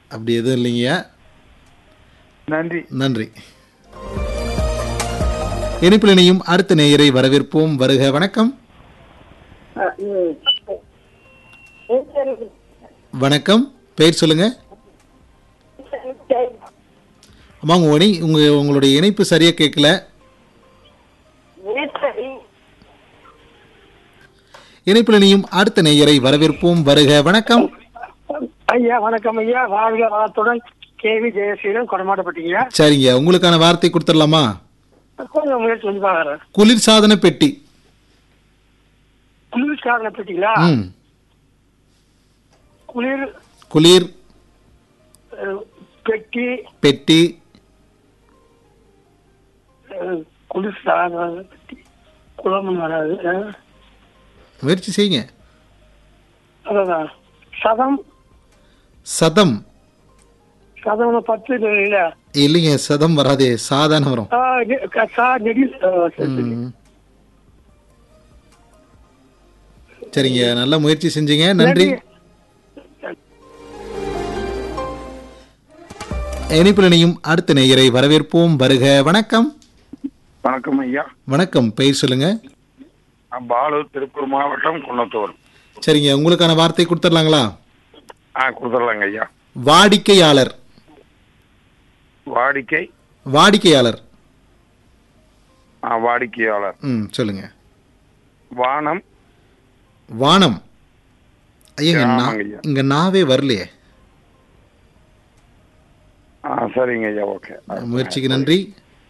அப்படி எதுவும் இல்லைங்கய்யா நன்றி நன்றி இணைப்பில் இணையும் அடுத்த நேயரை வரவேற்போம் வருக வணக்கம் வணக்கம் பெயர் சொல்லுங்க அம்மா உங்க இணை உங்க உங்களுடைய இணைப்பு சரியா கேட்கல இணைப்பில் இணையும் அடுத்த நேயரை வரவேற்போம் வருக வணக்கம் ஐயா வணக்கம் ஐயா வாழ்க வளத்துடன் கேவி ஜெயசீலன் கொடமாட்டப்பட்டீங்க சரிங்க உங்களுக்கான வார்த்தை கொடுத்துடலாமா கொஞ்சம் முயற்சி பண்ணி பாக்குறேன் குளிர்சாதன பெட்டி குளிர்காரனை பெட்டிங்களா ம் குளிர் குளிர் அஹ், பெட்டி பெட்டி அஹ், குளிர்சாதன பெட்டி குளம் வராது அஹ், முயற்சி செய்யுங்க அதான் சதம் சதம் சதம் பத்து இல்ல இல்லைங்க சதம் வராதே சாதாரண வரும் ஆ, நெ- க- சா நெடில் அஹ், சரி, சரி. ம். சரிங்க நல்ல முயற்சி செஞ்சீங்க நன்றி இணைப்பில் இணையும் அடுத்த நேயரை வரவேற்போம் வருக வணக்கம் வணக்கம் ஐயா வணக்கம் பெயர் சொல்லுங்க நான் பாலு திருப்பூர் மாவட்டம் குன்னத்தூர் சரிங்க உங்களுக்கான வார்த்தை கொடுத்துடலாங்களா ஆ கொடுத்துடலாங்க ஐயா வாடிக்கையாளர் வாடிக்கை வாடிக்கையாளர் ஆ வாடிக்கையாளர் ம் சொல்லுங்க வானம் வானம் ஐயங்க நா- ஆமாங்க ஐயா. இங்க நாவே வரலையே ஆ சரிங்க ஐயா ஓகே முயற்சிக்கு நன்றி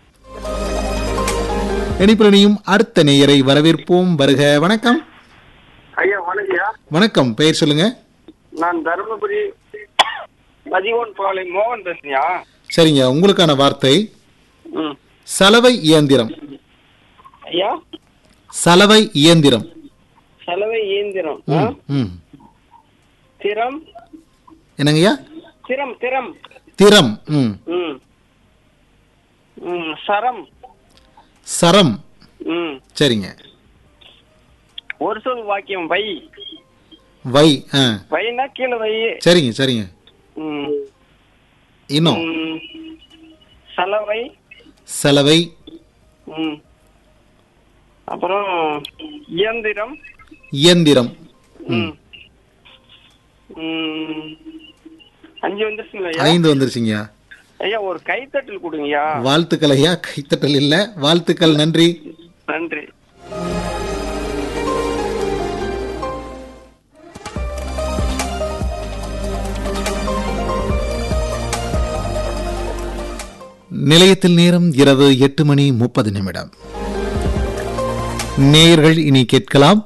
இணைப்பில் இணையும் அடுத்த நேயரை வரவேற்போம் வருக வணக்கம் ஐயா வணக்கம்யா வணக்கம் பெயர் சொல்லுங்க நான் தருமபுரி பதிவோன் பாலை மோகன் பேசுனியா சரிங்க உங்களுக்கான வார்த்தை ம் சலவை இயந்திரம் ஐயா சலவை இயந்திரம் சலவை இயந்திரம் ம், ம் திறம் என்னங்கய்யா திறம் திறம் திறம் ம் ம் ம் சரம் சரம் ம் சரிங்க ஒரு சொல் வாக்கியம் வை வை ஆ வைனா கீழே வை சரிங்க சரிங்க ம் இன்னும் ம். சலவை சலவை ம் அப்புறம் இயந்திரம் இயந்திரம் ம் ம். அஞ்சு வந்துருச்சுங்களா ஐயா ஐந்து வந்துருச்சுங்கய்யா ஐயா ஒரு கைத்தட்டல் கொடுங்கய்யா வாழ்த்துக்கள் ஐயா கைத்தட்டல் இல்ல வாழ்த்துக்கள் நன்றி நன்றி நிலையத்தில் நேரம் இரவு எட்டு மணி முப்பது நிமிடம் நேயர்கள் இனி கேட்கலாம்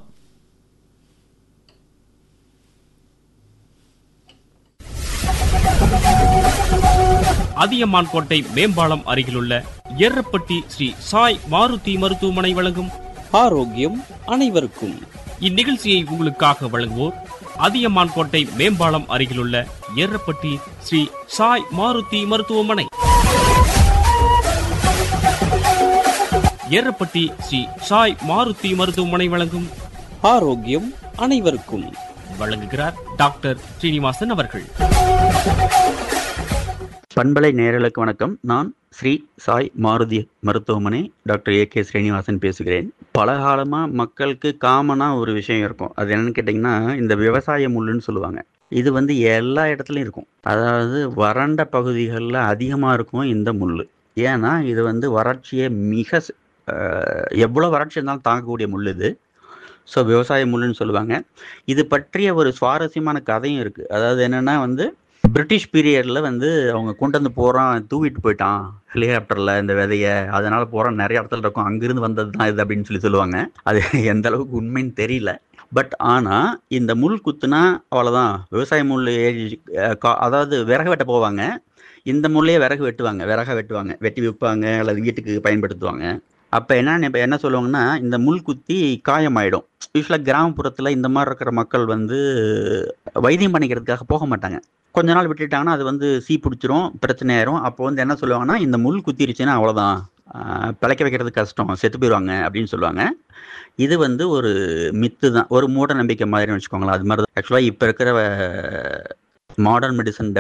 அதியமான் கோட்டை மேம்பாலம் அருகிலுள்ள எர்ரப்பட்டி ஸ்ரீ சாய் மாருதி மருத்துவமனை வழங்கும் ஆரோக்கியம் அனைவருக்கும் இந்நிகழ்ச்சியை உங்களுக்காக வழங்குவோர் அதியமான் கோட்டை மேம்பாலம் அருகிலுள்ள எர்ரப்பட்டி ஸ்ரீ சாய் மாருதி மருத்துவமனை எர்ரப்பட்டி ஸ்ரீ சாய் மாருதி மருத்துவமனை வழங்கும் ஆரோக்கியம் அனைவருக்கும் வழங்குகிறார் டாக்டர் ஸ்ரீனிவாசன் அவர்கள் பண்பலை நேயர்களுக்கு வணக்கம் நான் ஸ்ரீ சாய் மாருதி மருத்துவமனை டாக்டர் ஏ கே ஸ்ரீனிவாசன் பேசுகிறேன் பல காலமாக மக்களுக்கு காமனாக ஒரு விஷயம் இருக்கும் அது என்னன்னு கேட்டிங்கன்னா இந்த விவசாய முள்ளுன்னு சொல்லுவாங்க இது வந்து எல்லா இடத்துலையும் இருக்கும் அதாவது வறண்ட பகுதிகளில் அதிகமாக இருக்கும் இந்த முள் ஏன்னா இது வந்து வறட்சியை மிக ஸ்- அஹ், எவ்வளோ வறட்சி இருந்தாலும் தாங்கக்கூடிய முள் இது ஸோ விவசாய முள்ளுன்னு சொல்லுவாங்க இது பற்றிய ஒரு சுவாரஸ்யமான கதையும் இருக்குது அதாவது என்னென்னா வந்து பிரிட்டிஷ் பீரியடில் வந்து அவங்க கொண்டு வந்து போகிறான் தூவிட்டு போயிட்டான் ஹெலிகாப்டரில் இந்த விதைய அதனால போகிறான் நிறைய இடத்துல இருக்கும் அங்கிருந்து வந்தது தான் இது அப்படின்னு சொல்லி சொல்லுவாங்க அது எந்த அளவுக்கு உண்மைன்னு தெரியல பட் ஆனால் இந்த முள் குத்துனா அவ்வளோதான் விவசாய முள் ஏறி அஹ், கா- அதாவது விறகு வெட்ட போவாங்க இந்த முள்ளையே விறகு வெட்டுவாங்க விறக வெட்டுவாங்க வெட்டி விற்பாங்க அல்லது வீட்டுக்கு பயன்படுத்துவாங்க அப்போ என்ன இப்போ என்ன சொல்லுவாங்கன்னா இந்த முள் குத்தி காயமாயிடும் யூஸ்வலாக கிராமப்புறத்தில் இந்த மாதிரி இருக்கிற மக்கள் வந்து வைத்தியம் பண்ணிக்கிறதுக்காக போக மாட்டாங்க கொஞ்ச நாள் விட்டுட்டாங்கன்னா அது வந்து சீ பிடிச்சிரும் பிரச்சனை ஆயிரும் அப்போ வந்து என்ன சொல்லுவாங்கன்னா இந்த முள் குத்திருச்சுன்னா அவ்வளோதான் ஆஹ் பிழைக்க வைக்கிறது கஷ்டம் செத்து போயிடுவாங்க அப்படின்னு சொல்லுவாங்க இது வந்து ஒரு மித்து தான் ஒரு மூட நம்பிக்கை மாதிரி வச்சுக்கோங்களேன் அது மாதிரி தான் ஆக்சுவலாக இப்போ இருக்கிற மாடர்ன் மெடிசன்